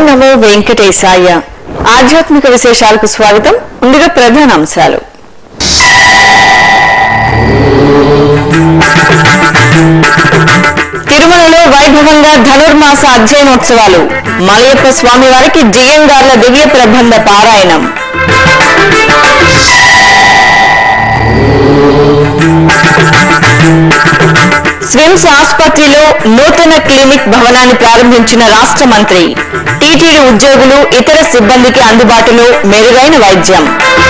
నమో వెంకటేశాయ ఆధ్యాత్మిక విశేషాలకు స్వాగతం ముందుగా ప్రధాన అంశాలు తిరుమలలో వైభవంగా ధనుర్మాస అధ్యయనోత్సవాలు మలయప్ప స్వామివారికి జియంగార్ల దివ్య ప్రబంధ పారాయణం స్విమ్స్ ఆసుపత్రిలో నూతన క్లినిక్ భవనాన్ని ప్రారంభించిన రాష్ట్ర మంత్రి టీటీడీ ఉద్యోగులు ఇతర సిబ్బందికి అందుబాటులో మెరుగైన వైద్యం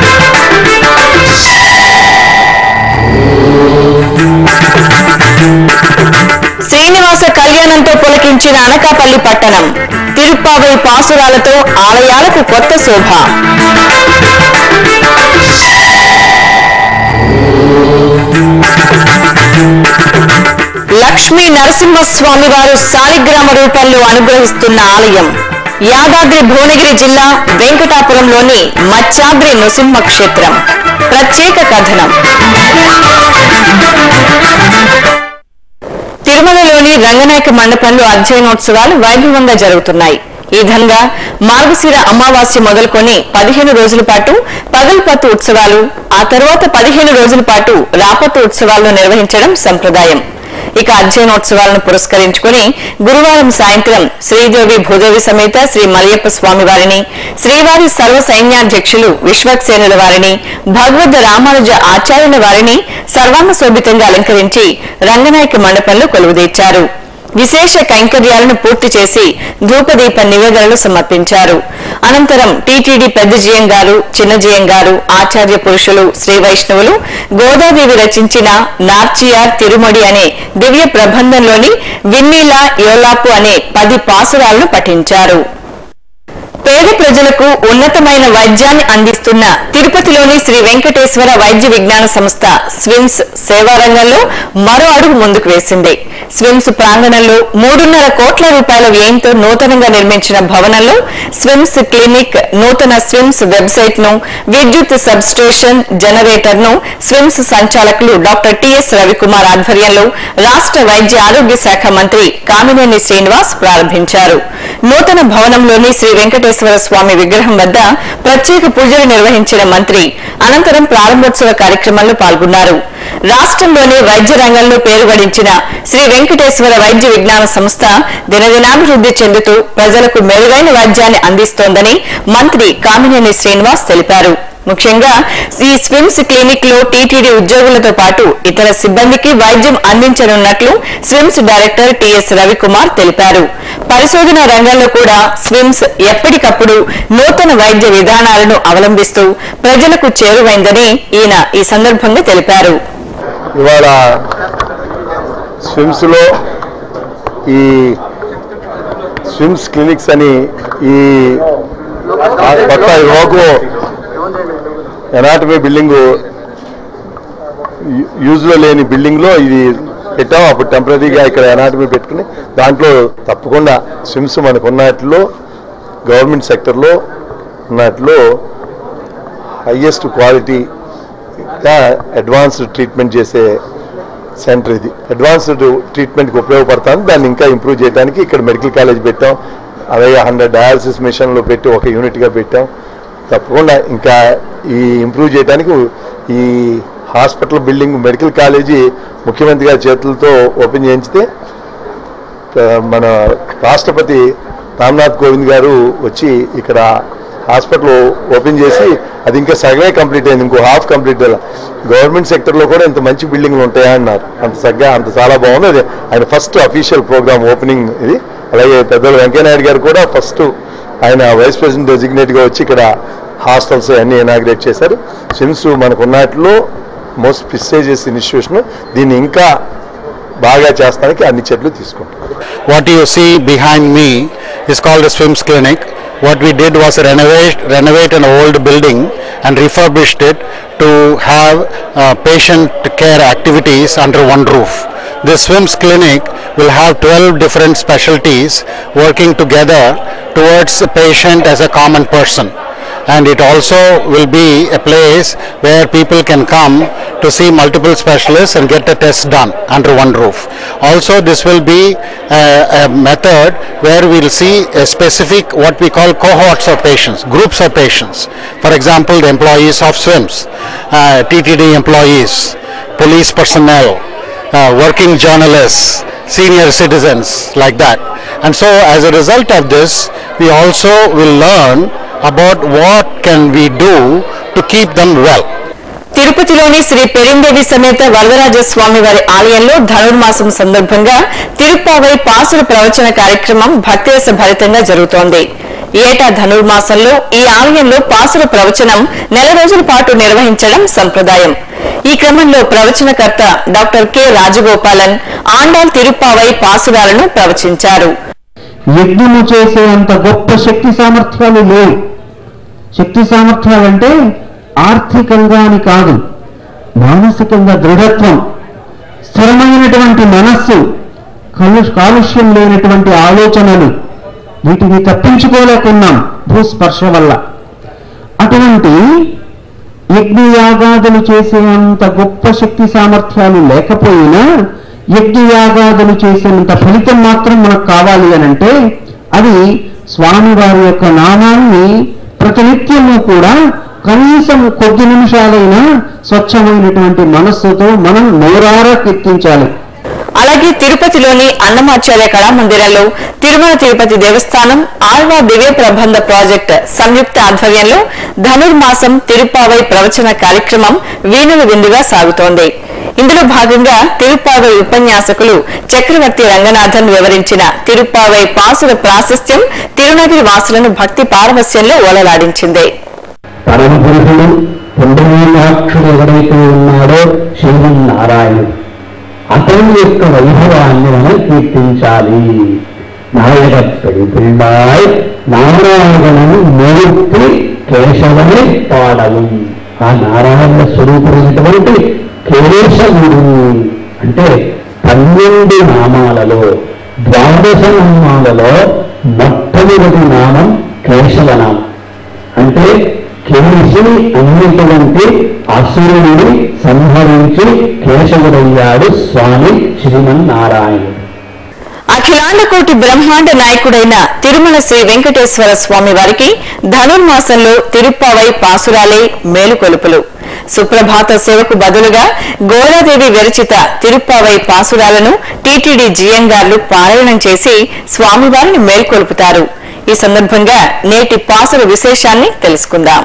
శ్రీనివాస కళ్యాణంతో పులకించిన అనకాపల్లి పట్టణం తిరుప్పావై పాసురాలతో ఆలయాలకు కొత్త శోభ లక్ష్మీ నరసింహస్వామి వారు శాలిగ్రామ రూపంలో అనుగ్రహిస్తున్న ఆలయం యాదాద్రి భువనగిరి జిల్లా వెంకటాపురంలోని మత్స్యాద్రి నృసింహ క్షేత్రం ప్రత్యేక కథనం తిరుమలలోని రంగనాయక మండపంలో అధ్యయనోత్సవాలు వైభవంగా జరుగుతున్నాయి ఈ విధంగా మార్గశిర అమావాస్య మొదలుకొని పదిహేను రోజుల పాటు పగల్పత్తు ఉత్సవాలు ఆ తర్వాత పదిహేను రోజుల పాటు రాపత్తు ఉత్సవాలను నిర్వహించడం సంప్రదాయం ఇక అధ్యయనోత్సవాలను పురస్కరించుకుని గురువారం సాయంత్రం శ్రీదేవి భూదేవి సమేత శ్రీ మలయప్ప స్వామి వారిని శ్రీవారి సర్వ సైన్యాధ్యక్షులు విశ్వక్సేనుల వారిని భగవద్ రామానుజ ఆచార్యుల వారిని సర్వాంగ శోభితంగా అలంకరించి రంగనాయక మండపంలో కొలువుదీర్చారు విశేష కైంకర్యాలను పూర్తి చేసి ధూపదీప నివేదనలు సమర్పించారు అనంతరం టీటీడీ పెద్ద జియం గారు చిన్న జియం గారు ఆచార్య పురుషులు శ్రీ వైష్ణవులు గోదాదేవి రచించిన నార్చియార్ తిరుమడి అనే దివ్య ప్రబంధంలోని విన్నీల యోలాపు అనే పది పాసురాలను పఠించారు పేద ప్రజలకు ఉన్నతమైన వైద్యాన్ని అందిస్తున్న తిరుపతిలోని శ్రీ వెంకటేశ్వర వైద్య విజ్ఞాన సంస్థ స్విమ్స్ సేవా రంగంలో మరో అడుగు ముందుకు వేసింది స్విమ్స్ ప్రాంగణంలో మూడున్నర కోట్ల రూపాయల వ్యయంతో నూతనంగా నిర్మించిన భవనంలో స్విమ్స్ క్లినిక్ నూతన స్విమ్స్ వెబ్సైట్ ను విద్యుత్ సబ్ స్టేషన్ జనరేటర్ ను స్విమ్స్ సంచాలకులు డాక్టర్ టిఎస్ రవికుమార్ ఆధ్వర్యంలో రాష్ట్ర వైద్య ఆరోగ్య శాఖ మంత్రి కామినేని శ్రీనివాస్ ప్రారంభించారు నూతన భవనంలోని శ్రీ వెంకటేశ్వర స్వామి విగ్రహం వద్ద ప్రత్యేక పూజలు నిర్వహించిన మంత్రి అనంతరం ప్రారంభోత్సవ కార్యక్రమంలో పాల్గొన్నారు రాష్ట్రంలోనే వైద్య రంగంలో పేరు గడించిన శ్రీ వెంకటేశ్వర వైద్య విజ్ఞాన సంస్థ దినదినాభివృద్ధి చెందుతూ ప్రజలకు మెరుగైన వైద్యాన్ని అందిస్తోందని మంత్రి కామినేని శ్రీనివాస్ తెలిపారు ముఖ్యంగా ఈ స్విమ్స్ క్లినిక్ లో టీటీడీ ఉద్యోగులతో పాటు ఇతర సిబ్బందికి వైద్యం అందించనున్నట్లు స్విమ్స్ డైరెక్టర్ టిఎస్ రవికుమార్ తెలిపారు పరిశోధన రంగంలో కూడా స్విమ్స్ ఎప్పటికప్పుడు నూతన వైద్య విధానాలను అవలంబిస్తూ ప్రజలకు చేరువైందని ఈయన ఈ సందర్భంగా తెలిపారు ఇవాళ స్విమ్స్లో ఈ స్విమ్స్ క్లినిక్స్ అని ఈ ఆ కొత్త లోగో ఎనాటమీ బిల్డింగ్ యూజ్లో లేని బిల్డింగ్లో ఇది పెట్టాం అప్పుడు టెంపరీగా ఇక్కడ ఎనాటమీ పెట్టుకుని దాంట్లో తప్పకుండా స్విమ్స్ మనకు ఉన్నట్లో గవర్నమెంట్ సెక్టర్లో ఉన్నట్లో హయ్యెస్ట్ క్వాలిటీ ఇంకా అడ్వాన్స్డ్ ట్రీట్మెంట్ చేసే సెంటర్ ఇది అడ్వాన్స్డ్ ట్రీట్మెంట్కి ఉపయోగపడుతుంది దాన్ని ఇంకా ఇంప్రూవ్ చేయడానికి ఇక్కడ మెడికల్ కాలేజ్ పెట్టాం అలాగే హండ్రెడ్ డయాలసిస్ మిషన్లు పెట్టి ఒక యూనిట్గా పెట్టాం తప్పకుండా ఇంకా ఈ ఇంప్రూవ్ చేయడానికి ఈ హాస్పిటల్ బిల్డింగ్ మెడికల్ కాలేజీ ముఖ్యమంత్రి గారి చేతులతో ఓపెన్ చేయించితే ఆ, మన రాష్ట్రపతి రామ్నాథ్ కోవింద్ గారు వచ్చి ఇక్కడ హాస్పిటల్ ఓపెన్ చేసి అది ఇంకా సగమే కంప్లీట్ అయింది ఇంకో హాఫ్ కంప్లీట్ అయ్యాలి గవర్నమెంట్ సెక్టర్లో కూడా ఇంత మంచి బిల్డింగ్లు ఉంటాయా అన్నారు అంత చక్కగా అంత చాలా బాగుంది అది ఆయన ఫస్ట్ అఫీషియల్ ప్రోగ్రామ్ ఓపెనింగ్ ఇది అలాగే పెద్దలు వెంకయ్యనాయుడు గారు కూడా ఫస్ట్ ఆయన వైస్ ప్రెసిడెంట్ డెసిగ్నేట్గా వచ్చి ఇక్కడ హాస్టల్స్ అన్ని ఇనాగ్రేట్ చేశారు సిమ్స్ మనకు ఉన్నట్లో మోస్ట్ ప్రిస్టేజియస్ ఇన్స్టిట్యూషన్ దీన్ని ఇంకా బాగా చేస్తానికి అన్ని చర్యలు తీసుకుంటాం What you see behind me is called a SWIMS clinic. What we did was renovate, renovate an old building and refurbished it to have uh, patient care activities under one roof. This SWIMS clinic will have 12 different specialties working together towards the patient as a common person. and it also will be a place where people can come to see multiple specialists and get the tests done under one roof. Also, this will be a, a method where we'll see a specific what we call cohorts of patients, groups of patients. For example, the employees of SWIMS, uh, TTD employees, police personnel, uh, working journalists, senior citizens, like that. And so, as a result of this, we also will learn about what can we do to keep them well. తిరుపతిలోని శ్రీ పెరిందేవి సమేత వరదరాజ స్వామి వారి ఆలయంలో ధనుర్మాసం సందర్భంగా తిరుప్పావై పాసుల ప్రవచన కార్యక్రమం భక్తిరస భరితంగా జరుగుతోంది ఏటా ధనుర్మాసంలో ఈ ఆలయంలో పాసుల ప్రవచనం నెల రోజుల పాటు నిర్వహించడం సంప్రదాయం ఈ క్రమంలో ప్రవచనకర్త డాక్టర్ కె రాజగోపాలన్ ఆండాల్ తిరుప్పావై పాసురాలను ప్రవచించారు యజ్ఞము చేసే అంత గొప్ప శక్తి సామర్థ్యాలు లేవు శక్తి సామర్థ్యాలు అంటే ఆర్థికంగా అని కాదు మానసికంగా దృఢత్వం స్థిరమైనటువంటి మనస్సు కలు కాలుష్యం లేనటువంటి ఆలోచనలు వీటిని తప్పించుకోలేకున్నాం భూస్పర్శ వల్ల అటువంటి యజ్ఞయాగాదులు చేసే అంత గొప్ప శక్తి సామర్థ్యాలు లేకపోయినా యజ్ఞయాగాదులు చేసేంత ఫలితం మాత్రం మనకు కావాలి అని అంటే అది స్వామివారి యొక్క నామాన్ని ప్రతినిత్యము కూడా కనీసం కొద్ది నిమిషాలైనా స్వచ్ఛమైనటువంటి మనస్సుతో మనం నోరారా కీర్తించాలి అలాగే తిరుపతిలోని అన్నమాచార్య కళామందిరంలో తిరుమల తిరుపతి దేవస్థానం ఆళ్వా దివ్య ప్రబంధ ప్రాజెక్ట్ సంయుక్త ఆధ్వర్యంలో ధనుర్మాసం తిరుప్పావై ప్రవచన కార్యక్రమం వీణుల విందుగా సాగుతోంది ఇందులో భాగంగా తిరుప్పావై ఉపన్యాసకులు చక్రవర్తి రంగనాథన్ వివరించిన తిరుప్పావై పాసుల ప్రాశస్త్యం తిరునగిరి వాసులను భక్తి పారవస్యంలో ఓలలాడించింది పరమ పురుషుడు పుండరీకాక్షుడు ఎవరైతే ఉన్నాడో శ్రీమన్నారాయణుడు అతని యొక్క వైభవాన్ని మనం కీర్తించాలి నాయకప్పడి పిల్లాయ్ నారాయణను మూర్తి కేశవని పాడవు ఆ నారాయణ స్వరూపమైనటువంటి కేశవుడు అంటే పన్నెండు నామాలలో ద్వాదశ నామాలలో మొట్టమొదటి నామం కేశవనామం అంటే కేసి అన్నిటువంటి అసురుడిని సంహరించి కేశవుడయ్యాడు స్వామి శ్రీమన్నారాయణుడు అఖిలాండ కోటి బ్రహ్మాండ నాయకుడైన తిరుమల శ్రీ వెంకటేశ్వర స్వామి వారికి ధనుర్మాసంలో తిరుప్పావై పాసురాలే మేలుకొలుపులు సుప్రభాత సేవకు బదులుగా గోదాదేవి విరచిత తిరుప్పావై పాసురాలను టీటీడీ జియంగార్లు పారాయణం చేసి స్వామివారిని మేల్కొలుపుతారు ఈ సందర్భంగా నేటి పాసుల విశేషాన్ని తెలుసుకుందాం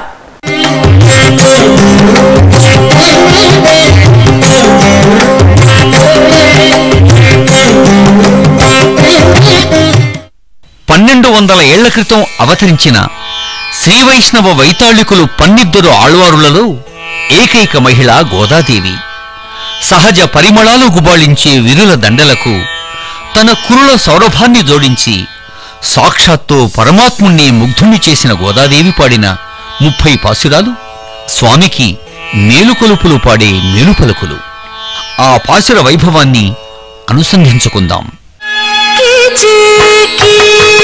పన్నెండు వందల ఏళ్ల క్రితం అవతరించిన శ్రీవైష్ణవ వైతాళికులు పన్నిద్దరు ఆళ్వారులలో ఏకైక మహిళ గోదాదేవి సహజ పరిమళాలు గుబాళించే విరుల దండలకు తన కురుల సౌరభాన్ని జోడించి సాక్షాత్తు పరమాత్ముణ్ణి ముగ్ధుణ్ణి చేసిన గోదాదేవి పాడిన ముప్పై పాసురాలు స్వామికి మేలుకొలుపులు పాడే మేలుపలుకులు ఆ పాసుర వైభవాన్ని అనుసంధించుకుందాం கீச்சு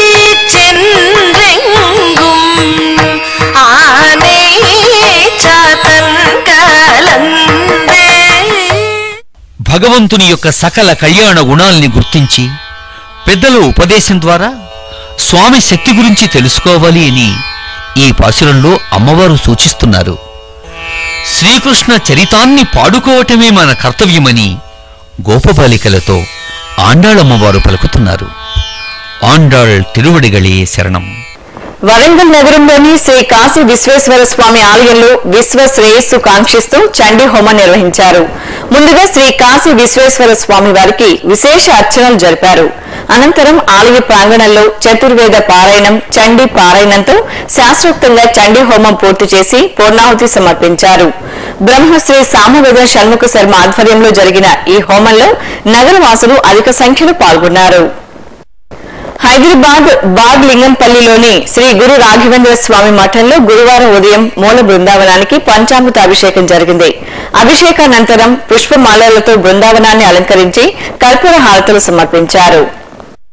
சென்றெங்கும் ஆனை சாத்தன் கலந்தே భగవంతుని యొక్క సకల కళ్యాణ గుణాల్ని గుర్తించి పెద్దల ఉపదేశం ద్వారా స్వామి శక్తి గురించి తెలుసుకోవాలి అని ఈ పాసురంలో అమ్మవారు సూచిస్తున్నారు శ్రీకృష్ణ చరితాన్ని పాడుకోవటమే మన కర్తవ్యమని గోపబాలికలతో ఆండాళమ్మవారు పలుకుతున్నారు ఆండాళ్ తిరువడిగళే శరణం వరంగల్ నగరంలోని శ్రీ కాశీ విశ్వేశ్వర స్వామి ఆలయంలో విశ్వ శ్రేయస్సు కాంక్షిస్తూ చండీ హోమం నిర్వహించారు ముందుగా శ్రీ కాశీ విశ్వేశ్వర స్వామి వారికి విశేష అర్చనలు జరిపారు అనంతరం ఆలయ ప్రాంగణంలో చతుర్వేద పారాయణం చండీ పారాయణంతో శాస్త్రోక్తంగా చండీ హోమం పూర్తి చేసి పూర్ణాహుతి సమర్పించారు బ్రహ్మశ్రీ సామవేద షణ్ముఖ శర్మ ఆధ్వర్యంలో జరిగిన ఈ హోమంలో నగరవాసులు అధిక సంఖ్యలో పాల్గొన్నారు హైదరాబాద్ బాగ్ లింగంపల్లిలోని శ్రీ గురు రాఘవేంద్ర స్వామి మఠంలో గురువారం ఉదయం మూల బృందావనానికి పంచామృత అభిషేకం జరిగింది అభిషేకానంతరం పుష్పమాలలతో బృందావనాన్ని అలంకరించి కర్పూర హారతులు సమర్పించారు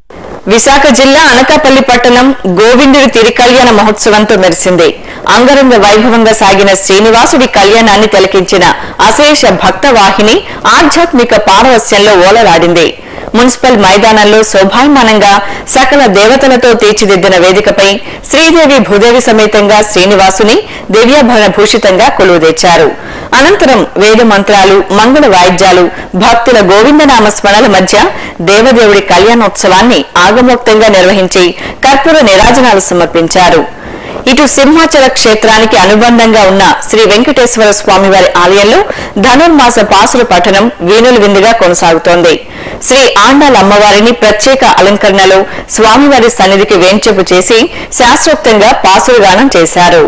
విశాఖ జిల్లా అనకాపల్లి పట్టణం గోవిందుడి తిరుకల్యాణ మహోత్సవంతో మెరిసింది అంగరంగ వైభవంగా సాగిన శ్రీనివాసుడి కళ్యాణాన్ని తిలకించిన అశేష భక్త వాహిని ఆధ్యాత్మిక పారవస్యంలో ఓలలాడింది మున్సిపల్ మైదానంలో శోభాయమానంగా సకల దేవతలతో తీర్చిదిద్దిన వేదికపై శ్రీదేవి భూదేవి సమేతంగా శ్రీనివాసుని దివ్యాభరణ భూషితంగా కొలువుదీర్చారు అనంతరం వేద మంత్రాలు మంగళ వాయిద్యాలు భక్తుల గోవిందనామ స్మరణల మధ్య దేవదేవుడి కళ్యాణోత్సవాన్ని ఆగమోక్తంగా నిర్వహించి కర్పూర నిరాజనాలు సమర్పించారు ఇటు సింహాచల క్షేత్రానికి అనుబంధంగా ఉన్న శ్రీ వెంకటేశ్వర స్వామివారి ఆలయంలో ధనుర్మాస పాసుల పఠనం వీణుల విందుగా కొనసాగుతోంది శ్రీ ఆండాల అమ్మవారిని ప్రత్యేక అలంకరణలో స్వామివారి సన్నిధికి వేంచేపు చేసి శాస్త్రోక్తంగా పాసులు గానం చేశారు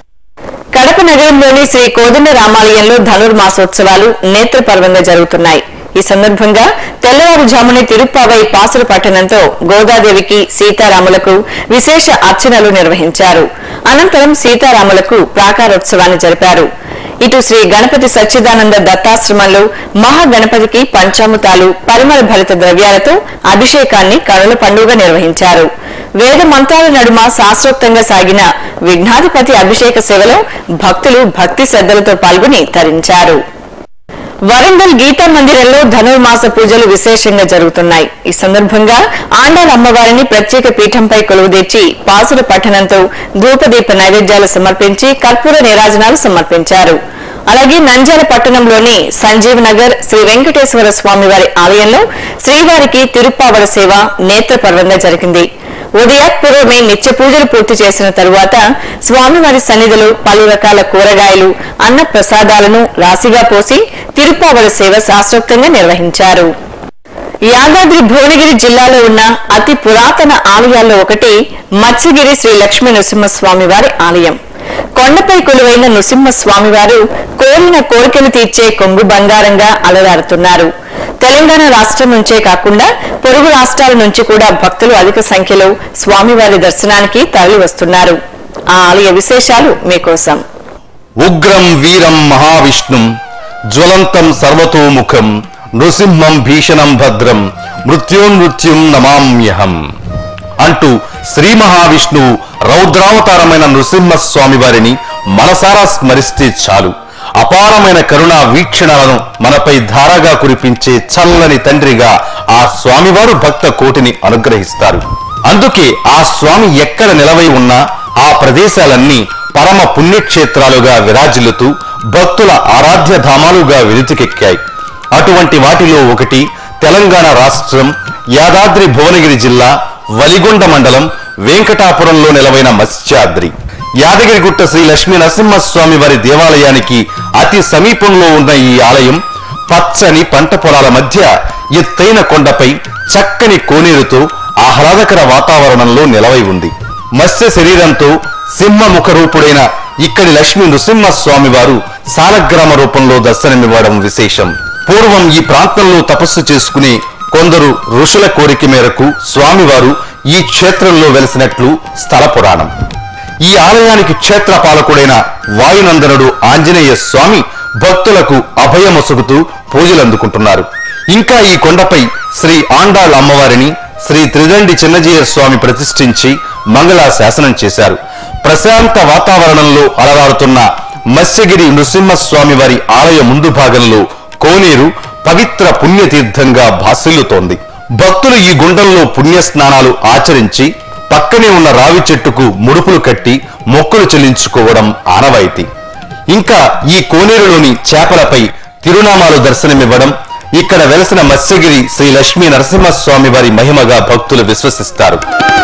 కడప నగరంలోని శ్రీ కోదండ రామాలయంలో ధనుర్మాసోత్సవాలు నేత్రపర్వంగా జరుగుతున్నాయి ఈ సందర్భంగా తెల్లవారుజామున తిరుప్పావై పాసుల పట్టణంతో గోదాదేవికి సీతారాములకు విశేష అర్చనలు నిర్వహించారు అనంతరం సీతారాములకు ప్రాకారోత్సవాన్ని జరిపారు ఇటు శ్రీ గణపతి సచ్చిదానంద దత్తాశ్రమంలో మహాగణపతికి పంచామృతాలు పరిమళ భరిత ద్రవ్యాలతో అభిషేకాన్ని కనుల పండుగ నిర్వహించారు వేద మంత్రాల నడుమ శాస్త్రోక్తంగా సాగిన విఘ్నాధిపతి అభిషేక సేవలో భక్తులు భక్తి శ్రద్ధలతో పాల్గొని తరించారు వరంగల్ గీతా మందిరంలో ధనుర్మాస పూజలు విశేషంగా జరుగుతున్నాయి ఈ సందర్భంగా ఆండాల అమ్మవారిని ప్రత్యేక పీఠంపై కొలువుదీర్చి పాసుల పఠనంతో ధూపదీప నైవేద్యాలు సమర్పించి కర్పూర నీరాజనాలు సమర్పించారు అలాగే నంద్యాల పట్టణంలోని సంజీవ్ నగర్ శ్రీ వెంకటేశ్వర స్వామివారి ఆలయంలో శ్రీవారికి తిరుప్పావడ సేవ నేత్రపర్వంగా జరిగింది ఉదయాత్పూర్వమే నిత్య పూజలు పూర్తి చేసిన తరువాత స్వామివారి సన్నిధిలో పలు రకాల కూరగాయలు అన్న ప్రసాదాలను రాశిగా పోసి తిరుప్పావడ సేవ శాస్త్రోక్తంగా నిర్వహించారు యాదాద్రి భువనగిరి జిల్లాలో ఉన్న అతి పురాతన ఆలయాల్లో ఒకటి మత్స్యగిరి శ్రీ లక్ష్మీ నృసింహస్వామి వారి ఆలయం కొండపై కొలువైన నృసింహస్వామివారు కోరిన కోరికలు తీర్చే కొంగు బంగారంగా అలరారుతున్నారు తెలంగాణ రాష్ట్రం నుంచే కాకుండా పొరుగు రాష్ట్రాల నుంచి కూడా భక్తులు అధిక సంఖ్యలో స్వామివారి దర్శనానికి తరలి వస్తున్నారు ఆ ఆలయ విశేషాలు మీకోసం ఉగ్రం వీరం మహావిష్ణుం జ్వలంతం సర్వతోముఖం నృసింహం భీషణం భద్రం మృత్యోన్మృత్యుం నమామ్యహం అంటూ శ్రీ మహావిష్ణువు రౌద్రావతారమైన నృసింహస్వామి వారిని మనసారా స్మరిస్తే చాలు అపారమైన కరుణా వీక్షణలను మనపై ధారగా కురిపించే చల్లని తండ్రిగా ఆ స్వామివారు భక్త కోటిని అనుగ్రహిస్తారు అందుకే ఆ స్వామి ఎక్కడ నిలవై ఉన్నా ఆ ప్రదేశాలన్నీ పరమ పుణ్యక్షేత్రాలుగా విరాజిల్లుతూ భక్తుల ఆరాధ్య ధామాలుగా వెలుతుకెక్కాయి అటువంటి వాటిలో ఒకటి తెలంగాణ రాష్ట్రం యాదాద్రి భువనగిరి జిల్లా వలిగొండ మండలం వెంకటాపురంలో నెలవైన మత్స్యాద్రి యాదగిరిగుట్ట శ్రీ లక్ష్మీ నరసింహస్వామి వారి దేవాలయానికి అతి సమీపంలో ఉన్న ఈ ఆలయం పచ్చని పంట పొలాల మధ్య ఎత్తైన కొండపై చక్కని కోనేరుతో ఆహ్లాదకర వాతావరణంలో నిలవై ఉంది మత్స్య శరీరంతో సింహముఖ రూపుడైన ఇక్కడి లక్ష్మీ నృసింహస్వామి వారు సాలగ్రామ రూపంలో దర్శనమివ్వడం విశేషం పూర్వం ఈ ప్రాంతంలో తపస్సు చేసుకునే కొందరు ఋషుల కోరిక మేరకు స్వామివారు ఈ క్షేత్రంలో వెలిసినట్లు స్థల పురాణం ఈ ఆలయానికి క్షేత్ర పాలకుడైన వాయునందనుడు ఆంజనేయ స్వామి భక్తులకు అభయమొసుగుతూ పూజలు అందుకుంటున్నారు ఇంకా ఈ కొండపై శ్రీ ఆండాళ్ అమ్మవారిని శ్రీ త్రిదండి చిన్నజీయ స్వామి ప్రతిష్ఠించి మంగళా శాసనం చేశారు ప్రశాంత వాతావరణంలో అలరారుతున్న మత్స్యగిరి నృసింహస్వామి వారి ఆలయ ముందు భాగంలో కోనేరు పవిత్ర పుణ్యతీర్థంగా భాసిల్లుతోంది భక్తులు ఈ గుండంలో పుణ్య స్నానాలు ఆచరించి పక్కనే ఉన్న రావి చెట్టుకు ముడుపులు కట్టి మొక్కులు చెల్లించుకోవడం ఆనవాయితీ ఇంకా ఈ కోనేరులోని చేపలపై తిరునామాలు దర్శనమివ్వడం ఇక్కడ వెలసిన మత్స్యగిరి శ్రీ లక్ష్మీ నరసింహస్వామి వారి మహిమగా భక్తులు విశ్వసిస్తారు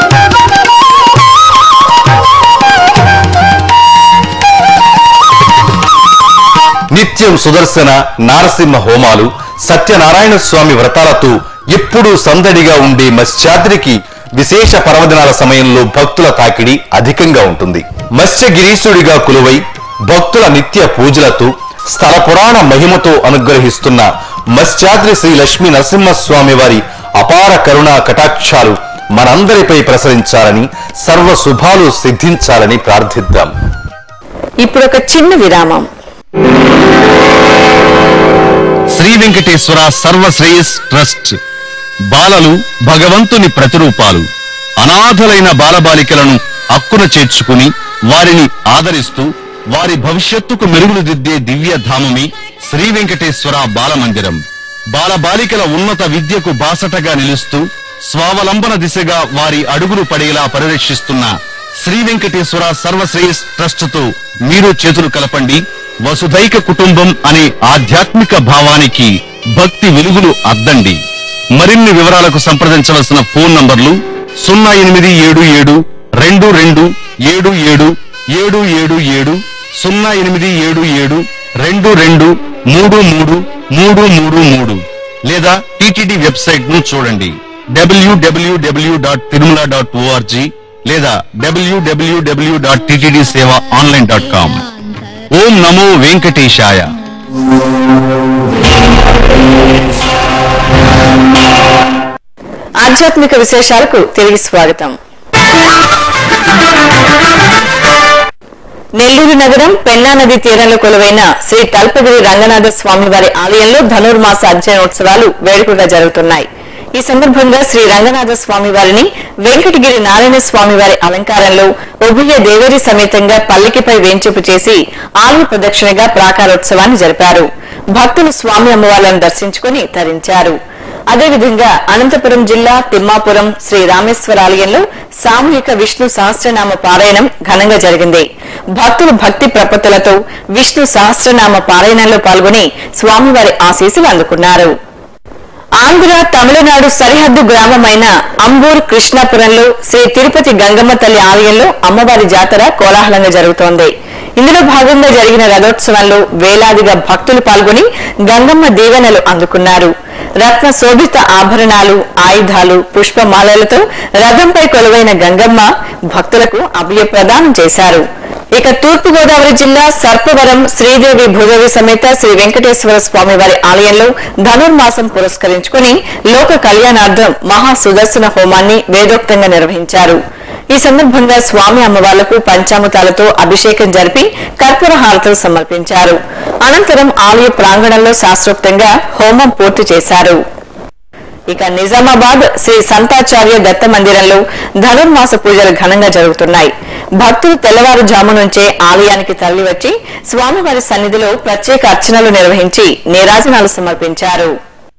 నిత్యం సుదర్శన నారసింహ హోమాలు సత్యనారాయణ స్వామి వ్రతాలతో ఎప్పుడూ సందడిగా ఉండే మత్స్యాద్రికి విశేష పర్వదినాల సమయంలో భక్తుల తాకిడి అధికంగా ఉంటుంది మత్స్యగిరీశుడిగా కొలువై భక్తుల నిత్య పూజలతో స్థల పురాణ మహిమతో అనుగ్రహిస్తున్న మత్స్యాద్రి శ్రీ లక్ష్మీ నరసింహస్వామి వారి అపార కరుణా కటాక్షాలు మనందరిపై ప్రసరించాలని సర్వ శుభాలు సిద్ధించాలని ప్రార్థిద్దాం ఇప్పుడు ఒక చిన్న విరామం శ్రీ వెంకటేశ్వర సర్వ శ్రేయస్ ట్రస్ట్ బాలలు భగవంతుని ప్రతిరూపాలు అనాథలైన బాలబాలికలను అక్కున చేర్చుకుని వారిని ఆదరిస్తూ వారి భవిష్యత్తుకు మెరుగులు దిద్దే దివ్య ధామమే శ్రీ వెంకటేశ్వర బాలమందిరం బాలబాలికల ఉన్నత విద్యకు బాసటగా నిలుస్తూ స్వావలంబన దిశగా వారి అడుగులు పడేలా పరిరక్షిస్తున్న శ్రీ వెంకటేశ్వర సర్వశ్రేయస్ ట్రస్టుతో మీరు చేతులు కలపండి వసుధైక కుటుంబం అనే ఆధ్యాత్మిక భావానికి భక్తి వెలుగులు అద్దండి మరిన్ని వివరాలకు సంప్రదించవలసిన ఫోన్ నంబర్లు సున్నా ఎనిమిది ఏడు ఏడు రెండు రెండు ఏడు ఏడు ఏడు ఏడు ఏడు సున్నా ఎనిమిది ఏడు ఏడు రెండు రెండు మూడు మూడు మూడు మూడు మూడు లేదా టిటిడి వెబ్సైట్ ను చూడండి WWW dot Tirumala dot ORG లేదా WWW dot TTD seva online dot com ఓం నమో వెంకటేశాయ ఆధ్యాత్మిక విశేషాలకు తిరిగి స్వాగతం నెల్లూరు నగరం పెన్నా నది తీరంలో కొలువైన శ్రీ తల్పగిరి రంగనాథ స్వామివారి ఆలయంలో ధనుర్మాస అధ్యయనోత్సవాలు వేడుకగా జరుగుతున్నాయి ఈ సందర్భంగా శ్రీ రంగనాథ స్వామి వారిని వెంకటగిరి నారాయణ స్వామి వారి అలంకారంలో ఉభయ దేవేరి సమేతంగా పల్లికిపై వేంచేపు చేసి ఆలయ ప్రదక్షిణగా ప్రాకారోత్సవాన్ని జరిపారు భక్తులు స్వామి అమ్మవార్లను దర్శించుకుని తరించారు అదేవిధంగా అనంతపురం జిల్లా తిమ్మాపురం శ్రీ రామేశ్వర ఆలయంలో సామూహిక విష్ణు సహస్రనామ పారాయణం ఘనంగా జరిగింది భక్తులు భక్తి ప్రపత్తులతో విష్ణు సహస్రనామ పారాయణంలో పాల్గొని స్వామివారి ఆశీస్సులు అందుకున్నారు ఆంధ్ర తమిళనాడు సరిహద్దు గ్రామమైన అంబూర్ కృష్ణాపురంలో శ్రీ తిరుపతి గంగమ్మ తల్లి ఆలయంలో అమ్మవారి జాతర కోలాహలంగా జరుగుతోంది ఇందులో భాగంగా జరిగిన రథోత్సవంలో వేలాదిగా భక్తులు పాల్గొని గంగమ్మ దీవెనలు అందుకున్నారు రత్న శోభిత ఆభరణాలు ఆయుధాలు పుష్పమాలలతో రథంపై కొలువైన గంగమ్మ భక్తులకు అభయ ప్రదానం చేశారు ఇక తూర్పు గోదావరి జిల్లా సర్పవరం శ్రీదేవి భూదేవి సమేత శ్రీ వెంకటేశ్వర స్వామి వారి ఆలయంలో ధనుర్మాసం పురస్కరించుకుని లోక కళ్యాణార్థం మహా సుదర్శన హోమాన్ని వేదోక్తంగా నిర్వహించారు ఈ సందర్భంగా స్వామి అమ్మవార్లకు పంచామృతాలతో అభిషేకం జరిపి కర్పూర హారతులు సమర్పించారు అనంతరం ఆలయ ప్రాంగణంలో శాస్త్రోక్తంగా హోమం పూర్తి చేశారు ఇక నిజామాబాద్ శ్రీ సంతాచార్య దత్త మందిరంలో ధనుర్మాస పూజలు ఘనంగా జరుగుతున్నాయి భక్తులు తెల్లవారుజాము నుంచే ఆలయానికి తరలివచ్చి స్వామివారి సన్నిధిలో ప్రత్యేక అర్చనలు నిర్వహించి నీరాజనాలు సమర్పించారు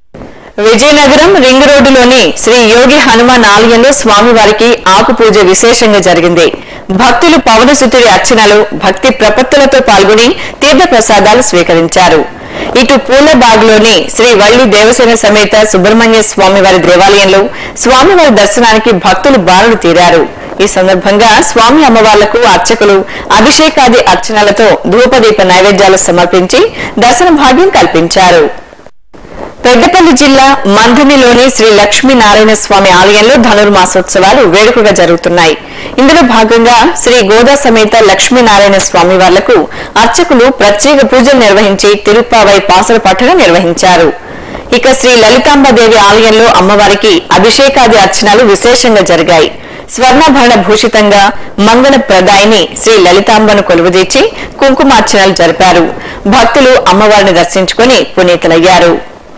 విజయనగరం రింగ్ రోడ్డులోని శ్రీ యోగి హనుమాన్ ఆలయంలో స్వామివారికి ఆకు పూజ విశేషంగా జరిగింది భక్తులు పవనసుతుడి అర్చనలు భక్తి ప్రపత్తులతో పాల్గొని తీర్థ ప్రసాదాలు స్వీకరించారు ఇటు పూలబాగ్లోని శ్రీ వల్లి దేవసేన సమేత సుబ్రహ్మణ్య స్వామివారి దేవాలయంలో స్వామివారి దర్శనానికి భక్తులు బారులు తీరారు ఈ సందర్భంగా స్వామి అమ్మవార్లకు అర్చకులు అభిషేకాది అర్చనలతో ధూపదీప నైవేద్యాలు సమర్పించి దర్శన భాగ్యం కల్పించారు పెద్దపల్లి జిల్లా మంథనిలోని శ్రీ లక్ష్మీనారాయణ స్వామి ఆలయంలో ధనుర్మాసోత్సవాలు వేడుకగా జరుగుతున్నాయి ఇందులో భాగంగా శ్రీ గోదా సమేత లక్ష్మీనారాయణ స్వామి వార్లకు అర్చకులు ప్రత్యేక పూజలు నిర్వహించి తిరుప్పావై పాసల పఠనం నిర్వహించారు ఇక శ్రీ లలితాంబదేవి ఆలయంలో అమ్మవారికి అభిషేకాది అర్చనలు విశేషంగా జరిగాయి స్వర్ణాభరణ భూషితంగా మంగళ ప్రదాయిని శ్రీ లలితాంబను కొలువుదీర్చి కుంకుమార్చనలు జరిపారు భక్తులు అమ్మవారిని దర్శించుకుని పునీతులయ్యారు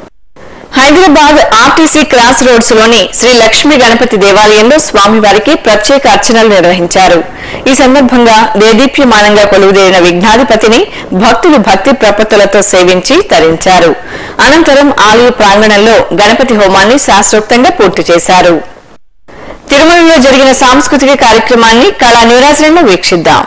హైదరాబాద్ ఆర్టీసీ క్రాస్ రోడ్స్ లోని శ్రీ లక్ష్మీ గణపతి దేవాలయంలో స్వామివారికి ప్రత్యేక అర్చనలు నిర్వహించారు ఈ సందర్భంగా దేదీప్యమానంగా కొలువుదేరిన విఘ్నాధిపతిని భక్తులు భక్తి ప్రపత్తులతో సేవించి తరించారు అనంతరం ఆలయ ప్రాంగణంలో గణపతి హోమాన్ని శాస్త్రోక్తంగా పూర్తి చేశారు తిరుమలలో జరిగిన సాంస్కృతిక కార్యక్రమాన్ని కళా నీరాజనంలో వీక్షిద్దాం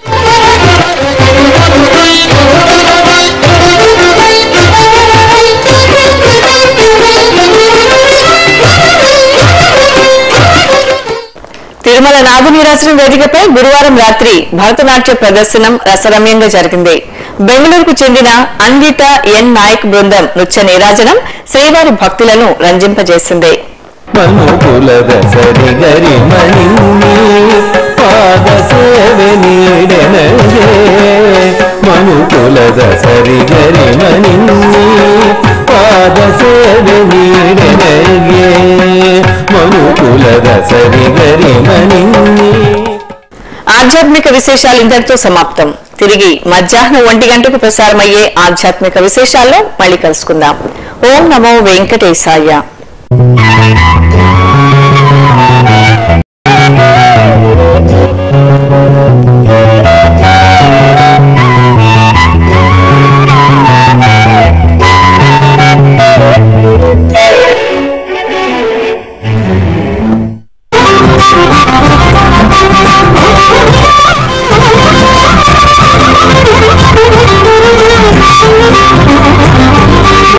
తిరుమల నాగనీరాజనం వేదికపై గురువారం రాత్రి భరతనాట్య ప్రదర్శనం రసరమ్యంగా జరిగింది బెంగళూరుకు చెందిన అన్విత ఎన్ నాయక్ బృందం నృత్య నీరాజనం శ్రీవారి భక్తులను రంజింపజేసింది మనుకులద సరిగరి మణిని పాద సేవ నీడనగే మనుకులద సరిగరి మణిని పాద సేవ నీడనగే మనుకులద సరిగరి మణిని ఆధ్యాత్మిక విశేషాలు ఇంతటితో సమాప్తం తిరిగి మధ్యాహ్నం ఒంటి గంటకు ప్రసారమయ్యే ఆధ్యాత్మిక విశేషాల్లో మళ్ళీ కలుసుకుందాం ఓం నమో వెంకటేశాయ ఆ